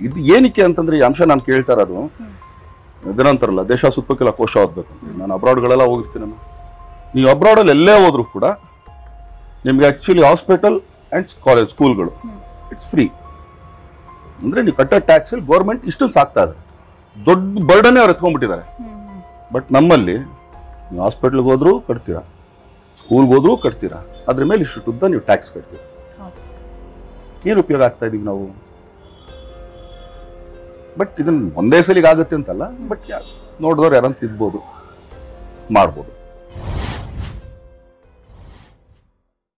ಇದು ಏನಕ್ಕೆ ಅಂತಂದ್ರೆ ಈ ಅಂಶ ನಾನು ಕೇಳ್ತಾ ಇರೋದು ಇದೇನಂತಾರಲ್ಲ ದೇಶ ಸುತ್ತಕ್ಕೆಲ್ಲ ಕೋಶ ಓದ್ಬೇಕು ಅಂತ ನಾನು ಅಬ್ರಾಡ್ಗಳೆಲ್ಲ ಹೋಗಿರ್ತೀನಿ ನಾನು ನೀವು ಅಬ್ರಾಡಲ್ಲಿ ಎಲ್ಲೇ ಹೋದ್ರು ಕೂಡ ನಿಮ್ಗೆ ಆಕ್ಚುಲಿ ಹಾಸ್ಪಿಟಲ್ ಅಂಡ್ ಕಾಲೇಜ್ ಸ್ಕೂಲ್ಗಳು ಇಟ್ಸ್ ಫ್ರೀ ಅಂದ್ರೆ ನೀವು ಕಟ್ಟೋ ಟ್ಯಾಕ್ಸ್ ಗೌರ್ಮೆಂಟ್ ಇಷ್ಟೊಂದು ಸಾಕ್ತಾ ಇದೆ ದೊಡ್ಡ ಬರ್ಡನ್ನೇ ಅವ್ರು ಎತ್ಕೊಂಡ್ಬಿಟ್ಟಿದ್ದಾರೆ ಬಟ್ ನಮ್ಮಲ್ಲಿ ನೀವು ಹಾಸ್ಪಿಟ್ಲ್ಗೆ ಹೋದ್ರು ಕಟ್ತೀರಾ ಸ್ಕೂಲ್ಗೆ ಹೋದ್ರು ಕಟ್ತೀರಾ ಅದ್ರ ಮೇಲೆ ಇಷ್ಟು ಉದ್ದ ನೀವು ಟ್ಯಾಕ್ಸ್ ಕಟ್ತೀರಾ ಹೌದು. ಏನು ಉಪಯೋಗ ಆಗ್ತಾ ಇದೀವಿ ನಾವು ಬಟ್ ಇದನ್ನ ಒಂದೇ ಸಲಿಗೆ ಆಗುತ್ತೆ ಅಂತಲ್ಲ ಬಟ್ ನೋಡಿದವ್ರು ಯಾರಂತ ತಿದ್ಬೋದು ಮಾಡ್ಬೋದು